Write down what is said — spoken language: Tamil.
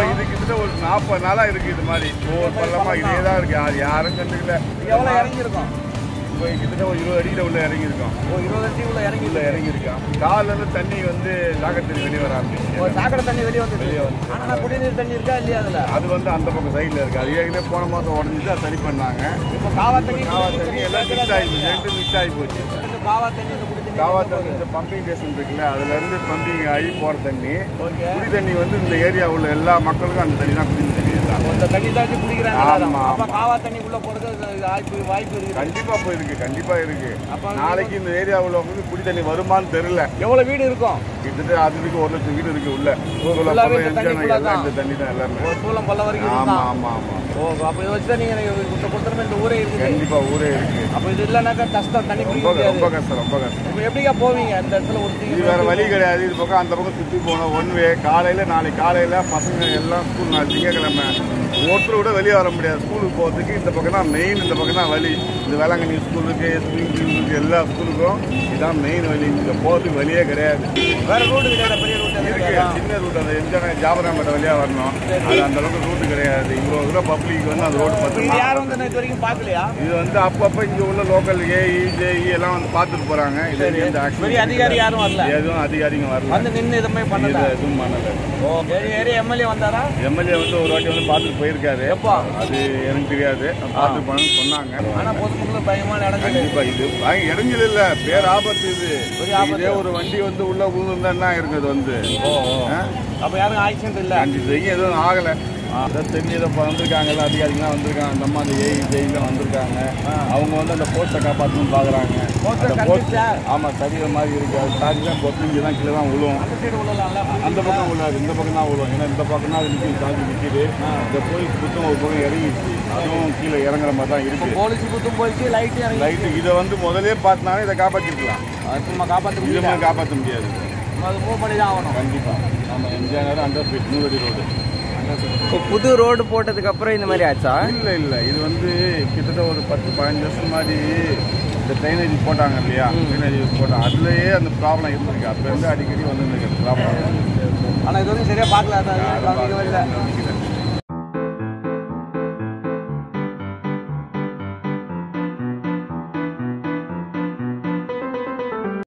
இப்போ இது கிட்டத்தட்ட ஒரு நாற்பது நாளா இருக்கு இது மாதிரி ஒவ்வொரு பள்ளமா இதே தான் இருக்கு யார் யாரும் கண்டுக்கல எவ்வளோ இறங்கியிருக்கோம் இப்போ கிட்டத்தட்ட ஒரு இருபது அடியில் உள்ள இறங்கி இருக்கோம் ஓ இருபது அடி உள்ள இறங்கி உள்ள இறங்கி இருக்கான் காலில் இருந்து தண்ணி வந்து ஜாக்கத்தில் வெளியே வர ஆரம்பிச்சு ஒரு சாக்கடை தண்ணி வெளியே வந்து வெளியே வந்து ஆனா குடிநீர் தண்ணி இருக்கா இல்லையா அதுல அது வந்து அந்த பக்கம் சைடில் இருக்கு அது ஏற்கனவே போன மாதம் உடஞ்சிட்டு அதை சரி பண்ணாங்க இப்போ காவா தண்ணி காவா தண்ணி எல்லாம் மிக்ஸ் ஆகி போச்சு ரெண்டு மிக்ஸ் ஆகி போச்சு காவா தண்ணி இந்த குடி தண்ணி காவா தண்ணி இந்த பம்பிங் ஸ்டேஷன் இருக்குல்ல அதுல இருந்து பம்பிங் ஆகி போற தண்ணி ஓகே குடி தண்ணி வந்து இந்த ஏரியா உள்ள எல்லா மக்களுக்கும் அந்த தண்ணி தான் குடி தண்ணி தான் இந்த தண்ணி தான் வச்சு குடிக்கிறாங்க ஆமா, எல்லாரும். அப்ப ஆமா. காவா தண்ணிக்குள்ள போறது வாய்ப்பு வாய்ப்பு இருக்குது கண்டிப்பா போயிருக்கு கண்டிப்பா இருக்கு அப்ப நாளைக்கு இந்த ஏரியா உள்ளவங்களுக்கு குடி தண்ணி வருமான்னு தெரியல எவ்வளவு வீடு இருக்கும் கிட்டத்தட்ட அதுக்கு ஒரு லட்சம் வீடு இருக்கு உள்ள ஃபுல்லாவே இந்த தண்ணி எல்லாம் ஃபுல்லா தான். இந்த தண்ணி தான் எல்லாமே ஒரு சூளம் பல்ல வரைக்கும் ஆமா இதுதான் ஆமா ஆமா ஓ அப்ப இதை வச்சு தான் நீங்க இந்த பொறுத்தவரை இந்த ஊரே இருக்குது கண்டிப்பா ஊரே இருக்கு அப்ப இது இல்லைனாக்கா கஷ்டம் தண்ணி குடிக்க ரொம்ப முடியாது ரொம்ப கஷ்டம் ரொம்ப கஷ்டம் இப்போ எப்படிக்கா போவீங்க அந்த இடத்துல ஒரு இது வேற வழி கிடையாது இது பக்கம் அந்த பக்கம் சுற்றி போகணும் ஒன் வே காலையில நாளைக்கு காலையில பசங்க எல்லாம் ஸ்கூல் நாளைக்கு திங்கக்கிழமை ஒருத்தர் கூட வெளியே வர முடியாது ஸ்கூலுக்கு போகிறதுக்கு இந்த பக்கம் தான் மெயின் இந்த பக்கம் தான் வழி இந்த வேளாங்கண்ணி ஸ்கூலுக்கு ஸ்விமிங் பூலுக்கு எல்லா ஸ்கூலுக்கும் இதான் மெயின் வழி இங்கே போகிறதுக்கு வழியே கிடையாது வேற ரோடு கிடையாது பெரிய ரோடு இருக்கு சின்ன ரூட் அந்த எம்ஜிஆர் ஜாபராம்பேட்டை வழியா வரணும் அது அந்த அளவுக்கு ரூட் கிடையாது இவ்வளோ தூரம் பப்ளிக் வந்து அந்த ரோடு இது பார்த்து யாரும் வந்து இது வரைக்கும் பார்க்கலையா இது வந்து அப்பப்போ இங்கே உள்ள லோக்கல் ஏஇ ஜேஇ எல்லாம் வந்து பார்த்துட்டு போறாங்க இது வரைக்கும் எந்த action பெரிய அதிகாரி யாரும் வரல எதுவும் அதிகாரிங்க வரல வந்து நின்று எதுவுமே பண்ணல இது எதுவும் பண்ணல ஓகே ஏரியா எம்எல்ஏ வந்தாரா எம்எல்ஏ வந்து ஒரு வாட்டி வந்து பார்த்துட்டு போயிருக்காரு எப்போ? அது எனக்கு தெரியாது பார்த்துட்டு போனேன்னு சொன்னாங்க ஆனா பொதுமக்கள் பயமான இடங்கள் கண்டிப்பா இது பயங்க இடைஞ்சல் இல்ல பேர் ஆபத்து இது பெரிய ஆபத்து. இதே ஒரு வண்டி வந்து உள்ள விழுந்திருந்தா என்ன இருக்குது வந்து ஆ? அப்ப யாரும் ஆக்சிடென்ட் இல்ல அஞ்சு செய்ய எதுவும் ஆகல அதான் தெரிஞ்சதை வந்திருக்காங்கல்ல அதிகாரிகள்லாம் வந்திருக்காங்க அந்த அம்மா அந்த ஏஇ ஜெயிலாம் வந்திருக்காங்க அவங்க வந்து அந்த போஸ்ட்டை காப்பாற்றணும்னு பாக்குறாங்க Post அ அந்த post- கட்டிச்சா? ஆமா சரிகிற மாதிரி இருக்கு அது தாண்டி தான் போட்டு இங்கே தான் கீழே தான் விழுவும் அந்த சைடு உள்ளல அந்த பக்கம் விழாது இந்த பக்கம் தான் விழுவும் ஏன்னா இந்த பக்கம் தான் அது நிற்கும் சாஞ்சி நிற்கிது இந்த போலீஸ் புத்தம் ஒரு பக்கம் இறங்கிடுச்சு அதுவும் கீழே இறங்குற மாதிரி தான் இருக்கு போலீஸ் குத்தும் போயிடுச்சு லைட் இறங்கி லைட்டு இதை வந்து முதலே பார்த்தாலே இதை காப்பாற்றிருக்கலாம் அது சும்மா காப்பாற்ற இதை முடியல மாதிரி காப்பாற்ற முடியாது அது மூவ் பண்ணி தான் ஆகணும் கண்டிப்பா ஆமா எம்ஜிஆர் அண்டர் ஃபீட் நூறு ரோடு இப்போ புது ரோடு போட்டதுக்கு அப்புறம் இந்த மாதிரி ஆச்சா இல்ல இல்ல இது வந்து கிட்டத்தட்ட ஒரு பத்து பதினஞ்சு வருஷம் முன்னாடி இந்த ட்ரைனேஜ் போட்டாங்க இல்லையா ட்ரைனேஜ் போட்டாங்க அதுலயே அந்த ப்ராப்ளம் இருந்திருக்கு அப்ப இருந்து அடிக்கடி வந்து இந்த ப்ராப்ளம் ஆனா இது வரைக்கும் சரியா பார்க்கல அதான் கவனிக்கவே இல்லை